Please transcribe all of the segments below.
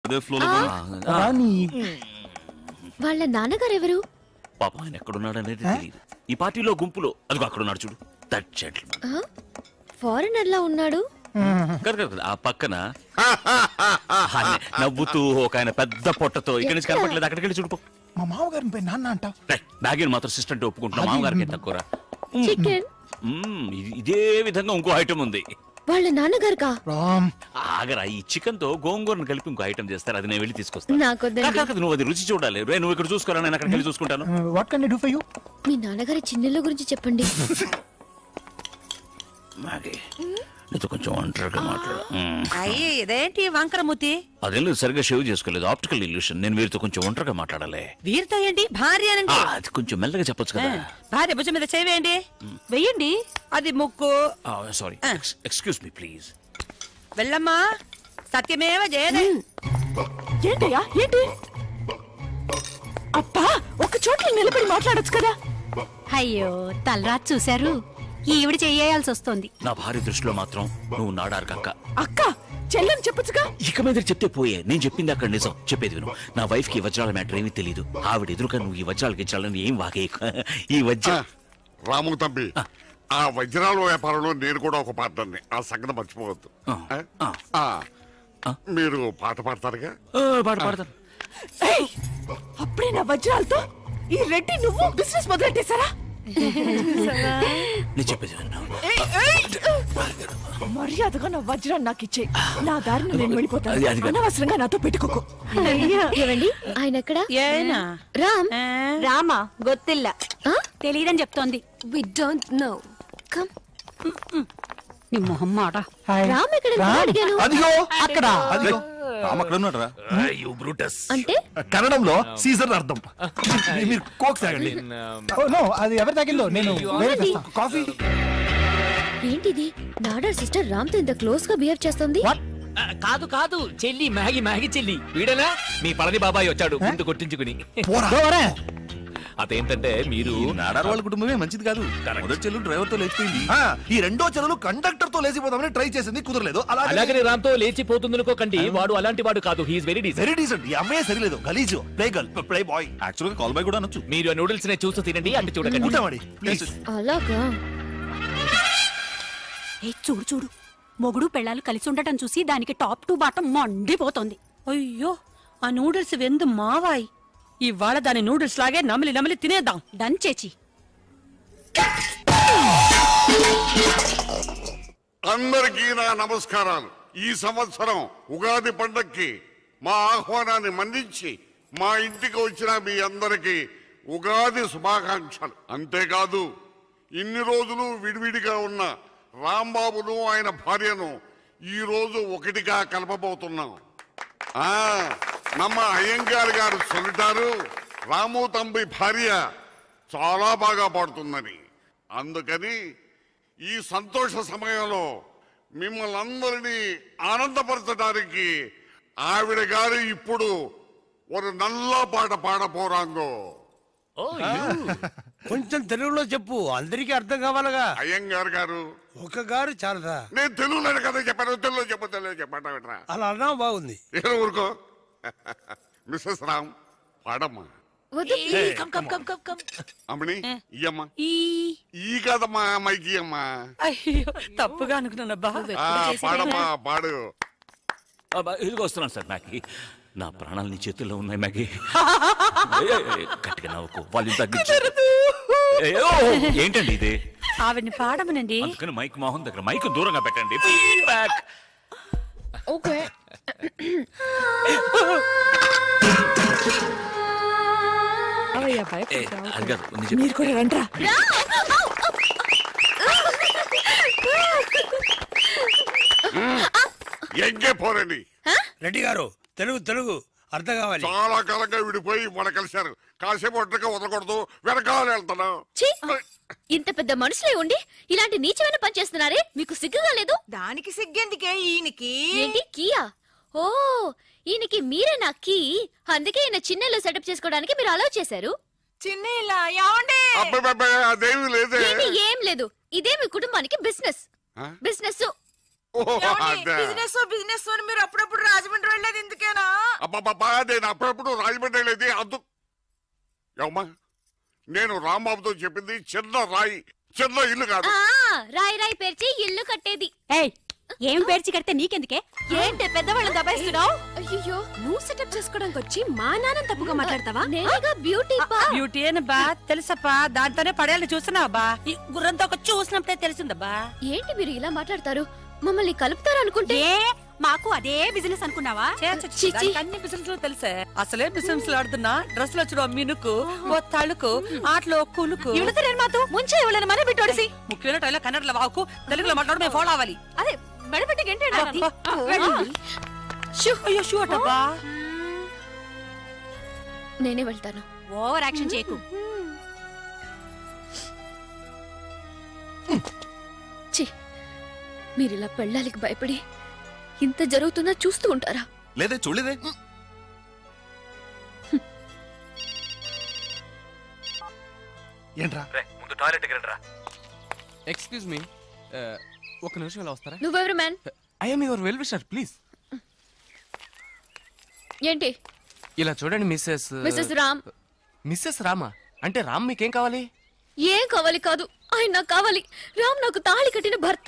అదే ఫ్లో రాని వాళ్ళ నాన్నగారు ఎవరు పాపం ఆయన ఎక్కడున్నాడు అనేది తెలియదు ఈ పార్టీలో గుంపులో అదిగో అక్కడ ఉన్నాడు చూడు దట్ జెంటిల్మెన్ ఫారెనర్ లా ఉన్నాడు కదా కదా ఆ పక్కన ఆయన నవ్వుతూ ఒక ఆయన పెద్ద పొట్టతో ఇక్కడి నుంచి కనపట్లేదు అక్కడికి వెళ్ళి చూడుకో మా మామగారిని పోయి నాన్న అంటావు బ్యాగిన్ మాత్రం సిస్టమ్ ఒప్పుకుంటున్నా మామగారికి తక్కువ చికెన్ ఇదే విధంగా ఇంకో ఐటమ్ ఉంది వాళ్ళ నాన్నగారుకా రామ్ ఆగరా ఈ చికెన్ తో గోంగూరను కలిపి ఇంకో ఐటమ్ చేస్తారు అది నేను వెళ్ళి తీసుకొస్తాను నాకొద్దండి కాదు, కాదు, నువ్వు అది రుచి చూడాలి రే నువ్వు ఇక్కడ చూసుకోరా నేను అక్కడికి వెళ్ళి చూసుకుంటాను what can do for you మీ నాన్నగారి చిన్నెళ్ళ గురించి చెప్పండి మాగే నీతో కొంచెం ఒంటరిగా మాట్లాడు మ్మ్. అయ్యి ఇదేంటి వంకరమూతి అదేం లేదు సరిగ్గా షేవ్ చేసుకోలేదు ఆప్టికల్ ఇల్యూషన్ నేను వీరితో కొంచెం ఒంటరిగా మాట్లాడాలి వీరితో ఏంటి భార్య ఆ, అనండి అది కొంచెం మెల్లగా చెప్పొచ్చు కదా భార్య భుజం మీద చేవేయండి వెయ్యండి అది ముక్కు సారీ ఎక్స్క్యూజ్ మీ ప్లీజ్ వెళ్ళమ్మా సత్యమేవ జయదే ఏంటయ్యా ఏంటి అబ్బా ఒక చోట్ల నిలబడి మాట్లాడొచ్చు కదా అయ్యో తలరాత్ చూశారు ఈవిడ చెయ్యాల్సి వస్తోంది నా భార్య దృష్టిలో మాత్రం నువ్వు నాడారు కక్క అక్క చెల్లని చెప్పొచ్చుగా ఇక మీద చెప్తే పోయే నేను చెప్పింది అక్కడ నిజం చెప్పేది విను నా వైఫ్ కి ఈ వజ్రాల మ్యాటర్ ఏమీ తెలియదు ఆవిడ ఎదురుగా నువ్వు ఈ వజ్రాలు గిజ్రాలని ఏం వాగే ఈ వజ్ర రాము తంబి ఆ వజ్రాల వ్యాపారంలో నేను కూడా ఒక పార్టర్ని ఆ సంగతి మర్చిపోవద్దు ఆ, ఆ, మీరు పాట పాడతారుగా ఆ, పాట పాడతాను ఏయ్! అప్పుడే నా వజ్రాలతో ఈ రెడ్డి నువ్వు బిజినెస్ మొదలెట్టేశారా నేను చెప్పేది విను మర్యాదగా నా వజ్రాన్ని నాకు ఇచ్చే నా దారిని నేను అది- అది వెళ్ళిపోతాను కాదు. అనవసరంగా నాతో పెట్టుకోకు ఏవండి ఆయన ఎక్కడ ఏనా రామ్ రామా గొత్తిల్ల ఆ? తెలియదని చెప్తోంది వి డోంట్ నో కమ్ నీ మొహం మాట హాయ్ రామ్ ఎక్కడ అడిగాను అదిగో అక్కడ అదిగో రామ్ అక్కడ ఉన్నాడు రా యు బ్రూటస్ అంటే కన్నడంలో సీజర్ అర్థం మీరు కోక్ తాగండి ఓ నో అది ఎవరు తాగిందో నేను వేరే తెస్తా. కాఫీ ఏంటిది నాడా సిస్టర్ రామ్ తో ఇంత క్లోజ్ గా బిహేవ్ చేస్తుంది వాట్ ఆ, కాదు కాదు చెల్లి మ్యాగి మ్యాగి చెల్లి వీడనా మీ పళని బాబాయ్ వచ్చాడు ముందు కొట్టించుకుని పోరా అదేంటంటే మీరు నాడార్ వాళ్ళ కుటుంబమే మంచిది కాదు మొదటి చెల్లు డ్రైవర్ తో లేచిపోయింది ఆ, ఈ రెండో చెల్లెలు కండక్టర్ తో లేచిపోదామని ట్రై చేసింది కుదరలేదు అలాగే అలాగనే రామ్తో లేచిపోతుందనుకోకండి వాడు అలాంటి వాడు కాదు he's very decent very decent ఈ అమ్మాయి సరిలేదు గలీజు play girl play boy actual గా కాల్ బాయ్ కూడా అనొచ్చు మీరు నూడిల్స్ నే చూస్తూ తినండి అంటే చూడకండి ఉంటామడి ప్లీజ్ అలాగా ఏ చూడు చూడు మొగుడు పెళ్ళాలు కలిసి ఉండటం చూసి దానికి టాప్ టు బాటం మండిపోతోంది అయ్యో ఆ నూడిల్స్ వెందు మావాయ్ ఇవాళ దాని నూడిల్స్ లాగే నమిలి నమిలి తినేద్దాం డన్ చేచి అందరికీ నా నమస్కారాలు ఈ సంవత్సరం ఉగాది పండక్కి మా ఆహ్వానాన్ని మన్నించి మా ఇంటికి వచ్చిన మీ అందరికీ ఉగాది శుభాకాంక్షలు అంతేకాదు ఇన్ని రోజులు విడివిడిగా ఉన్న రాంబాబును ఆయన భార్యను ఈ రోజు ఒకటిగా కలపబోతున్నాం ఆ నమ్మ అయ్యంగార్ గారు చెబుతారు రాము తంబి భార్య చాలా బాగా పాడుతుందని అందుకని ఈ సంతోష సమయంలో మిమ్మల్ని అందరినీ ఆనందపరచడానికి ఆవిడ గారు ఇప్పుడు ఒక నల్ల పాట పాడపోరాంగో కొంచెం తెలుగులో చెప్పు అందరికీ అర్థం కావాలగా అయ్యంగార్ గారు ఒక గారు చాలదా నేను తెలుగులో కదా చెప్పాను తెలుగులో చెప్పు తెలుగు చెప్పండి అలా అన్నా బాగుంది ఏదో ఊరుకో మిస్సెస్ రామ్ పాడమ్మా వద్దు come come come come come అమ్మని ఇయ్యమ్మా ఈ ఈ కదమ్మా అమ్మాయికి అమ్మా అయ్యో తప్పుగా అనుకున్నానబ్బా ఆ, పాడమ్మా పాడు అబ్బా, ఇదిగో వస్తున్నాను సార్ మ్యాగీ నా ప్రాణాలు నీ చేతుల్లో ఉన్నాయి మ్యాగీ ఏయ్, ఏయ్, ఏయ్, గట్టిగా నవ్వుకో వాళ్ళు తగ్గించు ఏయ్, ఓ, ఏంటండి ఇది ఆవిడ్ని పాడమనండి అందుకని మైక్ మోహన్ దగ్గర మైక్ దూరంగా పెట్టండి ఫీడ్బ్యాక్ ఓకే అవయ్యా ఏ, భయపడ్డావు. అది కాదు ఉంది చెప్పు. మీరు కూడా రండ్రా ఎంగే పోరండి రెడ్డి గారు తెలుగు తెలుగు అర్థం కావాలి చాలా కాలంగా విడిపోయి మన కలిశారు కాసేపు ఒంటరిగా వదలకూడదు వెనకాల వెళ్తున్నాం ఛీ! ఇంత పెద్ద మనుషులే ఉండి ఇలాంటి నీచమైన పని చేస్తున్నారే మీకు సిగ్గుగా లేదు దానికి సిగ్గెందుకే ఈయనకి ఏంటి కీయా ఓ ఈయనకి మీరే నా కీ అందుకే ఈయన చిన్నలో సెటప్ చేసుకోవడానికి మీరు అలౌ చేశారు చిన్న ఇలా ఏమండి అబ్బాయి అదేమి లేదే ఏంటి ఏం లేదు ఇదే మీ కుటుంబానికి బిజినెస్ ఆ? బిజినెస్ ఓ, అదే. బిజినెస్ బిజినెస్ అని మీరు అప్పుడప్పుడు రాజమండ్రి వెళ్ళేది ఎందుకేనా అబ్బబ్బబ్బా నేను అప్పుడప్పుడు రాజమండ్రి వెళ్ళేది అందు ఏమ్మా నేను రాంబాబుతో చెప్పింది చిన్న రాయి చిన్న ఇల్లు కాదు ఆ రాయి రాయి పేర్చి ఇల్లు కట్టేది ఏయ్ ఏం పేర్చి కడితే నీకెందుకే ఏంటి పెద్దవాళ్ళని దబాయిస్తున్నావు అయ్యో నువ్వు సెటప్ చేసుకోవడానికి వచ్చి మా నాన్న తప్పుగా మాట్లాడతావా నేనేగా బ్యూటీ పా బ్యూటీ అని బా తెలుసప్పా దాంతోనే పడేయాలని చూస్తున్నావా బా ఈ గుర్రంతో ఒక చూసినప్పుడే తెలిసిందబ్బా ఏంటి మీరు ఇలా మాట్లాడతారు మమ్మల్ని కలుపుతారు అనుకుంటే ఏ మాకు అదే బిజినెస్ అనుకున్నావా ఛీ, ఛీ. అన్ని బిజినెస్ లో తెలుసే అసలే బిజినెస్ ఆడుతున్నా డ్రెస్ లో చూడ మినుకు ఓ తళుకు ఆటలో కులుకు ఇవిడతారు మాతో ముంచే ఇవ్వలేని మన బిట్టోడిసి ముఖ్యమైన టైలో కన్నడలో వాకు తెలుగులో మాట్లాడు మేము ఫాలో అవ్వాలి అదే మెడపెట్టి గంటే అబ్బా, వెళ్ళి. షూ, అయ్యో షూ అటబ్బా నేనే వెళ్తాను ఓవర్ యాక్షన్ చేయకు ఛీ మీరు ఇలా పెళ్ళాలికి భయపడి ఇంత జరుగుతున్నా చూస్తూ ఉంటారా లేదే చూడలేదే ఏంట్రా ముందు టాయిలెట్ రండిరా ఎక్స్క్యూజ్ మీ ఒక నిమిషం ఇలా వస్తారా నువ్వెవరు man I'm your well wisher please ఏంటి ఇలా చూడండి Mrs Mrs Ram Mrs Rama అంటే రామ్ మీకేం కావాలి ఏం కావాలి కాదు ఆయన నాకు కావాలి రామ్ నాకు తాళి కట్టిన భర్త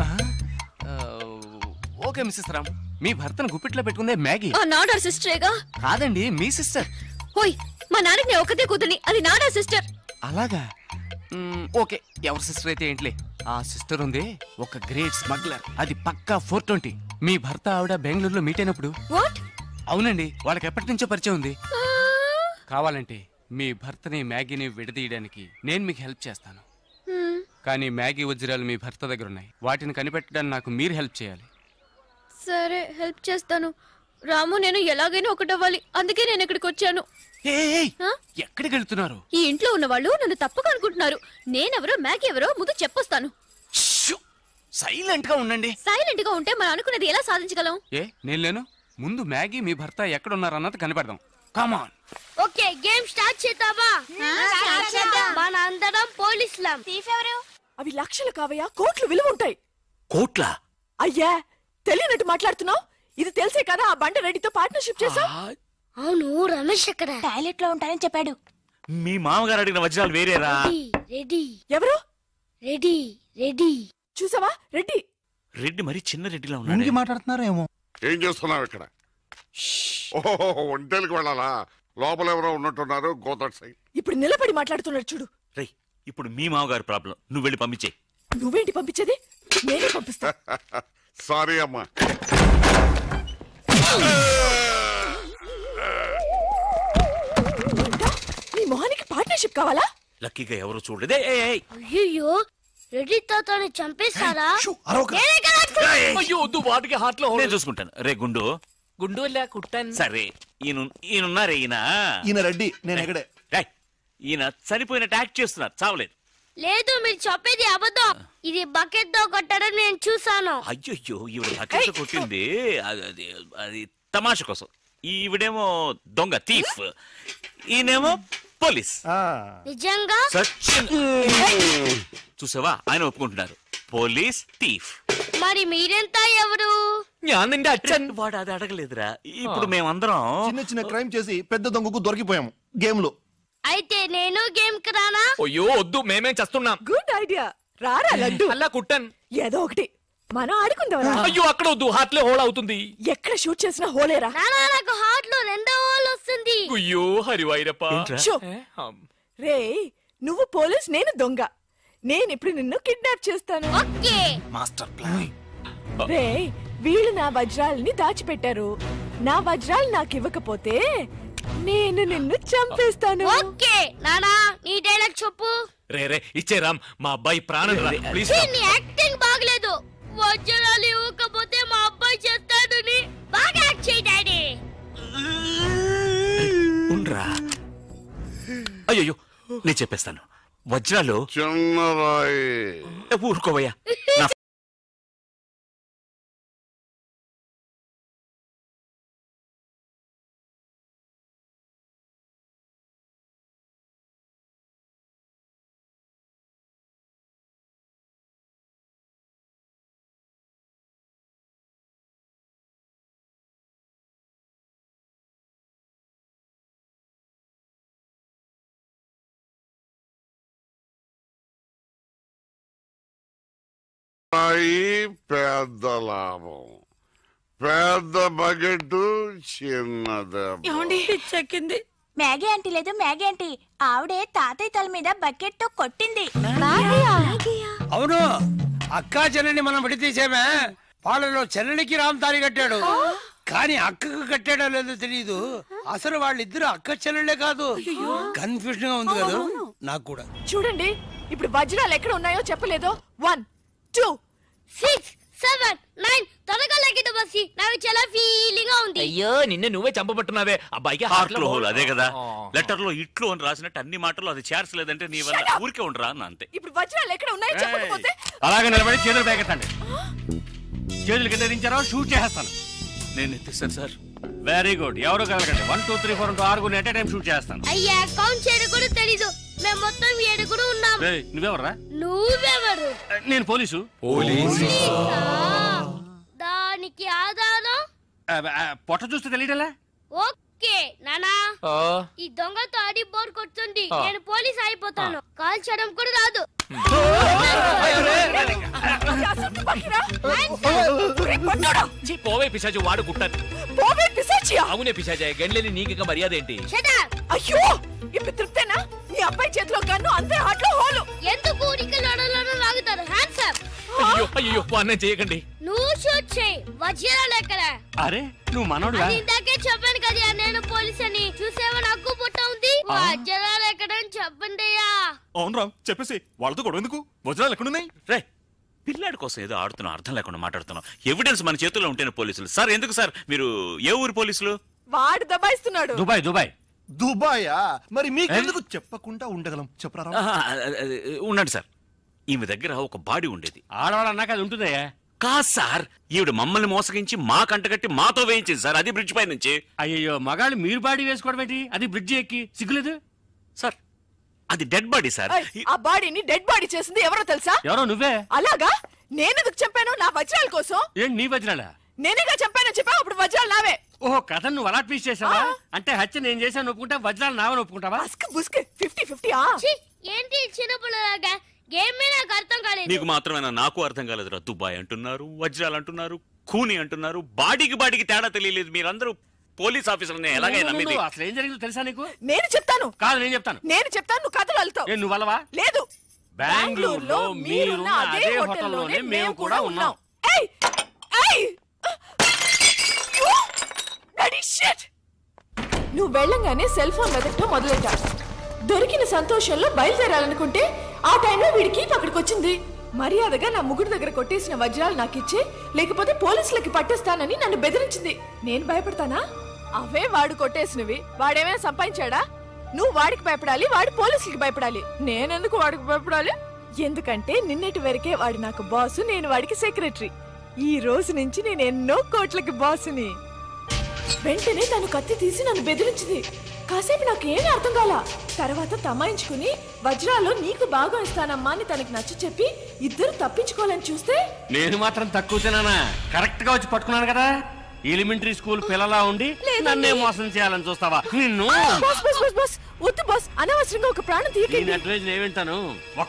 ఓకే మిస్సెస్ రామ్ మీ భర్తను గుప్పిట్లో పెట్టుకుందే మ్యాగీ ఆ నాడార్ సిస్టరేగా కాదండి మీ సిస్టర్ హోయ్ మా నాన్నకి నేను ఒకతే కూతుర్ని అది నాడా సిస్టర్ అలాగా మ్మ్, ఓకే ఎవరి సిస్టర్ అయితే ఏంట్లే ఆ సిస్టర్ ఉంది ఒక గ్రేట్ స్మగ్లర్ అది పక్కా ఫోర్ ట్వంటీ మీ భర్త ఆవిడ బెంగళూరులో మీట్ అయినప్పుడు వాట్ అవునండి వాళ్ళకి ఎప్పటి నుంచో పరిచయం ఉంది కావాలంటే మీ భర్తని మ్యాగీని విడదీయడానికి నేను మీకు హెల్ప్ చేస్తాను కానీ మ్యాగీ వజ్రాలు మీ భర్త దగ్గర ఉన్నాయి వాటిని కనిపెట్టడానికి నాకు మీరు హెల్ప్ చేయాలి సరే హెల్ప్ చేస్తాను రాము నేను ఎలాగైనా ఒకటవ్వాలి అందుకే నేను ఇక్కడికి వచ్చాను ఏయ్, ఏయ్, ఆ? ఎక్కడికి వెళ్తున్నారు ఈ ఇంట్లో ఉన్న వాళ్ళు నన్ను తప్పుగా అనుకుంటున్నారు నేనెవరో మ్యాగీ ఎవరో ముందు చెప్పొస్తాను సైలెంట్ గా ఉండండి సైలెంట్ గా ఉంటే మనం అనుకున్నది ఎలా సాధించగలం ఏ నేను లేను ముందు మ్యాగీ మీ భర్త ఎక్కడున్నారు అన్నది కనిపెడదాం కమాన్ ఓకే గేమ్ స్టార్ట్ చేద్దామా మన అందరం పోలీసులం అవి లక్షలు కావయ్యా కోట్లు విలువ ఉంటాయి కోట్ల అయ్యా తెలియనట్టు మాట్లాడుతున్నావు ఇది తెలిసే కదా ఆ బండ రెడ్డితో పార్ట్నర్షిప్ చేసావు అవును రమేష్ ఎక్కడ టాయిలెట్ లో ఉంటానని చెప్పాడు మీ మామగారు అడిగిన వజ్రాలు వేరేరా రెడీ ఎవరు రెడీ రెడీ చూసావా రెడ్డి రెడ్డి మరి చిన్న రెడ్డిలా ఇంకి ఉన్నాడు మాట్లాడుతున్నారో ఏమో ఏం చేస్తున్నావు ఇక్కడ ఓహో ఒంటేలకు వెళ్ళాలా లోపల ఎవరో ఉన్నట్టున్నారు గోదట్ సైడ్ ఇప్పుడు నిలబడి మాట్లాడుతున్నాడు చూడు రేయ్ ఇప్పుడు మీ మామగారు ప్రాబ్లం నువ్వు వెళ్ళి పంపించే నువ్వేంటి పంపించేది నేనే పంపిస్తా సారీ అమ్మా ఇంకా నీ మొహానికి పార్ట్నర్షిప్ కావాలా లక్కీగా ఎవరు చూడలేదే ఏయ్, ఏయ్. అయ్యో రెడ్డి తాతని చంపేస్తారా అయ్యో వద్దు వాటికి హార్ట్ లో నేను చూసుకుంటాను రే గుండు గుండు కుట్టాను సరే ఈయన ఈయనున్నారే ఈయన ఈయన రెడ్డి నేను ఎక్కడే రేయ్, ఈయన చనిపోయినట్టు యాక్ట్ చేస్తున్నారు చావలేదు లేదు మీరు చెప్పేది అబద్ధం ఇది బకెట్ తో కొట్టడం నేను చూసాను అయ్యో ఈవిడ బకెట్ కొట్టింది అది అది అది తమాష కోసం ఈవిడేమో దొంగ థీఫ్ ఈయనేమో పోలీస్ నిజంగా సచిన్ చూసావా ఆయన ఒప్పుకుంటున్నారు పోలీస్ థీఫ్ మరి మీరెంత ఎవరు ഞാൻ നിന്റെ അച്ഛൻ వాడు అది అడగలేదురా ఇప్పుడు మేమందరం చిన్న చిన్న క్రైమ్ చేసి పెద్ద దొంగకు దొరికిపోయాము గేమ్ లో అయితే నేను గేమ్ కి రానా అయ్యో వద్దు మేమేం చేస్తున్నాం గుడ్ ఐడియా రారా లడ్డు అలా కుట్టాను ఏదో ఒకటి మనం ఆడుకుందాం అయ్యో అక్కడ వద్దు హార్ట్ లో హోల్ అవుతుంది ఎక్కడ షూట్ చేసినా హోలేరా నానా నాకు హార్ట్ లో రెండో హోల్ వస్తుంది అయ్యో హరివైరప్ప ఏంట్రా? షో ఏ, హమ్. రే నువ్వు పోలీస్ నేను దొంగ నేను ఇప్పుడు నిన్ను కిడ్నాప్ చేస్తాను ఓకే మాస్టర్ ప్లాన్ రే వీళ్ళు నా వజ్రాలని దాచిపెట్టారు నా వజ్రాలు నాకు ఇవ్వకపోతే నేను నిన్ను చంపేస్తాను ఓకే నానా నీ డైలాగ్ చెప్పు రే రే ఇచ్చే రామ్ మా అబ్బాయి ప్రాణం రా ప్లీజ్ ఛీ, నీ యాక్టింగ్ బాగలేదు వజ్రాలు ఇవ్వకపోతే మా అబ్బాయి చేస్తాడని బాగా యాక్ట్ చేయి డాడీ ఉండ్రా అయ్యో నేను చెప్పేస్తాను వజ్రాలు చిన్న రాయి ఏ, ఊరుకోవయ్యా నా రాయి పెద్ద లాభం పెద్ద బకెట్ చిన్న దెబ్బ ఏమండి చెక్కింది మ్యాగీ ఆంటీ లేదు మ్యాగీ ఆంటీ ఆవిడే తాతయ్య తల మీద బకెట్ తో కొట్టింది అవును అక్కా చెల్లెని మనం విడతీసేమే వాళ్ళలో చెల్లెలికి రామ్ తాళి కట్టాడు కానీ అక్కకు కట్టాడో లేదో తెలియదు అసలు వాళ్ళిద్దరు అక్క చెల్లెళ్ళే కాదు కన్ఫ్యూజన్ గా ఉంది కదా నాకు కూడా చూడండి ఇప్పుడు వజ్రాలు ఎక్కడ ఉన్నాయో చెప్పలేదు one two six seven nine త్వరగా లెక్కిట బస్సి నాకు చాలా ఫీలింగ్ గా ఉంది అయ్యో నిన్ను నువ్వే చంపబట్టున్నావే అబ్బాయికి హార్ట్ లో హోల్ అదే కదా లెటర్ లో ఇట్లు అని రాసినట్టు అన్ని మాటలు అది చేర్చలేదంటే నీ వల్ల Shut up! ఊరికే ఉండరా అన్న అంతే ఇప్పుడు వజ్రాలు ఎక్కడ ఉన్నాయో చెప్పకపోతే అలాగే నిలబడి చేతులు బేకెత్తండి చేతులు కింద దించారో షూట్ చేస్తాను నేను ఎత్తిస్తాను సార్ వెరీ గుడ్ ఎవరు కదలకండి వన్ టూ త్రీ ఫోర్ ఆరుగురు ఎట్ టైం షూట్ చేస్తాను అయ్యా కౌంట్ చేయడం కూడా తెలీదు మేము మొత్తం ఏడుగురు ఉన్నాం రేయ్, నువ్వెవర్రా నువ్వెవరు నేను పోలీసు పోలీసా? దానికి ఆధారం ఆ, ఆ, పొట్ట చూస్తే తెలియటలా ఓకే నానా ఓ ఈ దొంగతో ఆడి బోర్ కొడుతుంది ఆ. నేను పోలీస్ అయిపోతాను కాల్ చేయడం కూడా రాదు ఛీ, పోవే పిశాచి వాడు కుట్టాను పోవే పిశాచియా అవునే పిశాచి గండ్లేని నీకు మర్యాద ఏంటి అయ్యో ఇప్పుడు తృప్తేనా నీ అబ్బాయి చేతిలో గన్ను అంతే హాట్ లో హోలు ఎందుకు ఊరికి లడలను లాగుతారు హ్యాండ్స్ అప్ అయ్యో అయ్యో అన్నం చేయకండి నువ్వు షూట్ చేయి వజ్రాలు ఎక్కడ అరే నువ్వు మనోడుగా అది ఇందాకే చెప్పాను కదా నేను పోలీస్ అని చూసేవా నాకు పుట్ట ఉంది వజ్రాలు ఎక్కడ అని చెప్పండి అయ్యా అవును రామ్ చెప్పేసి వాళ్ళతో గొడవ ఎందుకు వజ్రాలు ఎక్కడున్నాయి రే పిల్లాడి కోసం ఏదో ఆడుతున్నాం అర్థం లేకుండా మాట్లాడుతున్నాం ఎవిడెన్స్ మన చేతుల్లో ఉంటేనే పోలీసులు సార్ ఎందుకు సార్ మీరు ఏ ఊరు పోలీసులు వాడు దబాయిస్తున్నాడు దుబాయ్ దుబాయ్ దుబాయా మరి మీకెందుకు చెప్పకుండా ఉండగలం చెప్పరా ఆహా, అది- అది, ఉండండి సార్ ఈమె దగ్గర ఒక బాడీ ఉండేది ఆడవాళ్ళు అన్నాక అది ఉంటుందయ్యా కాదు సార్ ఈవిడ మమ్మల్ని మోసగించి మా కంటగట్టి మాతో వేయించింది సార్ అది బ్రిడ్జ్ పై నుంచి అయ్యో మగాళ్ళు మీరు బాడీ వేసుకోవడం ఏంటి అది బ్రిడ్జి ఎక్కి సిగ్గులేదు సార్ అది డెడ్ బాడీ సార్ ఏయ్, ఆ బాడీని డెడ్ బాడీ చేసింది ఎవరో తెలుసా ఎవరో నువ్వే అలాగా నేనెందుకు చంపాను నా వజ్రాల కోసం ఏంటి నీ వజ్రాలా నేనేగా చంపానని చెప్పా అప్పుడు వజ్రాలు నావే ఓహో కథ నువ్వు అలా ట్వీస్ట్ చేసావా అంటే హత్య నేను చేశాను ఒప్పుకుంటా వజ్రాలు నావని ఒప్పుకుంటావా బుస్క్ బుస్క్ ఫిఫ్టీ ఫిఫ్టీ ఆ ఛీ, ఏంటి చిన్నపిల్లలాగా గేమ్ మీద నాకు అర్థం కాలేదు నీకు మాత్రమేనా నాకు అర్థం కాలేదురా దుబాయ్ అంటున్నారు వజ్రాలు అంటున్నారు కూని అంటున్నారు బాడీకి బాడీకి తేడా తెలియలేదు మీరందరూ పోలీస్ ఆఫీసర్ని ఎలాగైనా నమ్మింది నువ్వు అసలు ఏం జరిగిందో తెలుసా నీకు నేను చెప్తాను కాదు నేను చెప్తాను నేను చెప్తాను నువ్వు కథలు వెళ్తావు ఏ నువ్వు అలవా లేదు బెంగళూరులో మీరున్న అదే హోటల్లోనే మేము కూడా ఉన్నాం ఏయ్ ఏయ్ You bloody shit! నువ్వు వెళ్ళంగానే సెల్ ఫోన్ వెతకటం మొదలెట్టా దొరికిన సంతోషంలో బయలుదేరాలనుకుంటే ఆ టైంలో వీడికి అక్కడికి వచ్చింది మర్యాదగా నా ముగ్గురు దగ్గర కొట్టేసిన వజ్రాలు నాకు ఇచ్చే లేకపోతే పోలీసులకి పట్టేస్తానని నన్ను బెదిరించింది నేను భయపడతానా అవే వాడు కొట్టేసినవి వాడేమైనా సంపాదించాడా నువ్వు వాడికి భయపడాలి వాడు పోలీసులకి భయపడాలి నేనెందుకు వాడికి భయపడాలి ఎందుకంటే నిన్నటి వరకే వాడు నాకు బాసు నేను వాడికి సెక్రటరీ ఈ రోజు నుంచి నేను ఎన్నో కోట్లకి బాసుని వెంటనే తను కత్తి తీసి నన్ను బెదిరించింది కాసేపు నాకు ఏమీ అర్థం కాల తర్వాత తమాయించుకుని వజ్రాలు నీకు బాగా ఇస్తానమ్మా అని తనకి నచ్చ చెప్పి ఇద్దరు తప్పించుకోవాలని చూస్తే నేను మాత్రం తక్కువ తినానా కరెక్ట్ గా వచ్చి పట్టుకున్నాను కదా ఎలిమెంటరీ స్కూల్ పిల్లలా ఉండి నన్నే మోసం చేయాలని చూస్తావా నిన్ను బాస్ బాస్ బాస్ బాస్ వద్దు బాస్ అనవసరంగా ఒక ప్రాణం తీయకండి నేను అడ్వైజ్ ఏమింటాను